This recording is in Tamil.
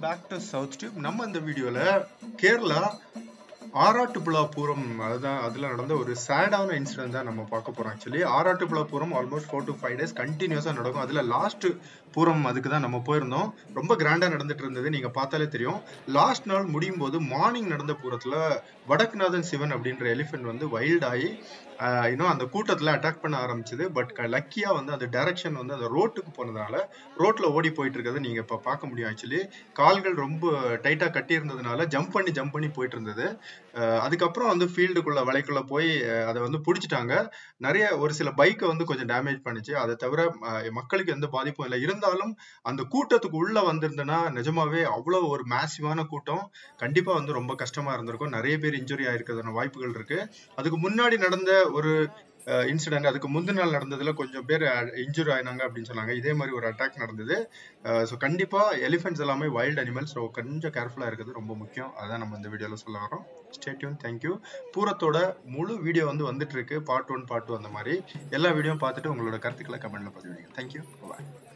பேக் டு சவுத் டியூப் நம்ம இந்த வீடியோல கேரளா ஆராட்டுப்புழா பூரம் அதுதான் அதுல நடந்த ஒரு சேடான இன்சிடென்ட் தான் நம்ம பார்க்க போறோம் actually Arattupuzha Pooram almost four to five days கண்டினியூஸா நடக்கும் அதுல லாஸ்ட் பூரம் அதுக்கு தான் நம்ம போயிருந்தோம் ரொம்ப கிராண்டா நடந்துட்டு இருந்தது நீங்க பார்த்தாலே தெரியும் லாஸ்ட் நாள் முடியும் போது மார்னிங் நடந்த பூரத்துல வடக்குநாதன் சிவன் அப்படின்ற எலிஃபென்ட் வந்து வைல்ட் ஆகி இன்னும் அந்த கூட்டத்துல அட்டாக் பண்ண ஆரம்பிச்சது பட் லக்கியா வந்து அந்த டைரக்ஷன் வந்து அந்த ரோட்டுக்கு போனதுனால ரோட்ல ஓடி போயிட்டு இருக்கிறத நீங்க இப்ப பார்க்க முடியும் ஆக்சுவலி கால்கள் ரொம்ப டைட்டா கட்டி இருந்ததுனால ஜம்ப் பண்ணி ஜம்ப் பண்ணி போயிட்டு இருந்தது அஹ் அதுக்கப்புறம் வந்து ஃபீல்டுக்குள்ள வலைக்குள்ள போய் அஹ் அதை வந்து பிடிச்சிட்டாங்க நிறைய ஒரு சில பைக்கை வந்து கொஞ்சம் டேமேஜ் பண்ணுச்சு அதை தவிர அஹ் மக்களுக்கு எந்த பாதிப்பும் இல்லை இருந்தாலும் அந்த கூட்டத்துக்கு உள்ள வந்திருந்தனா நிஜமாவே அவ்வளவு ஒரு மேசிவான கூட்டம் கண்டிப்பா வந்து ரொம்ப கஷ்டமா இருந்திருக்கும் நிறைய பேர் இன்ஜுரி ஆயிருக்கிறதுன வாய்ப்புகள் இருக்கு அதுக்கு முன்னாடி நடந்த ஒரு இன்சிடென்ட் அதுக்கு முந்தின நாள் நடந்ததுல கொஞ்சம் பேர் இன்ஜுரி ஆயினாங்க அப்படின்னு சொன்னாங்க இதே மாதிரி ஒரு அட்டாக் நடந்தது ஸோ கண்டிப்பா எலிஃபென்ட்ஸ் எல்லாமே வைல்ட் அனிமல்ஸ் ஸோ கொஞ்சம் கேர்ஃபுல்லா இருக்கிறது ரொம்ப முக்கியம் அதான் நம்ம இந்த வீடியோல சொல்ல வரோம் ஸ்டேட்யூன் தேங்க்யூ பூரத்தோட முழு வீடியோ வந்து வந்துட்டு இருக்கு பார்ட் ஒன் பார்ட் டூ அந்த மாதிரி எல்லா வீடியோவும் பார்த்துட்டு உங்களோட கருத்துக்களை கமெண்ட்ல பதிவிடுங்க தேங்க்யூ பாய்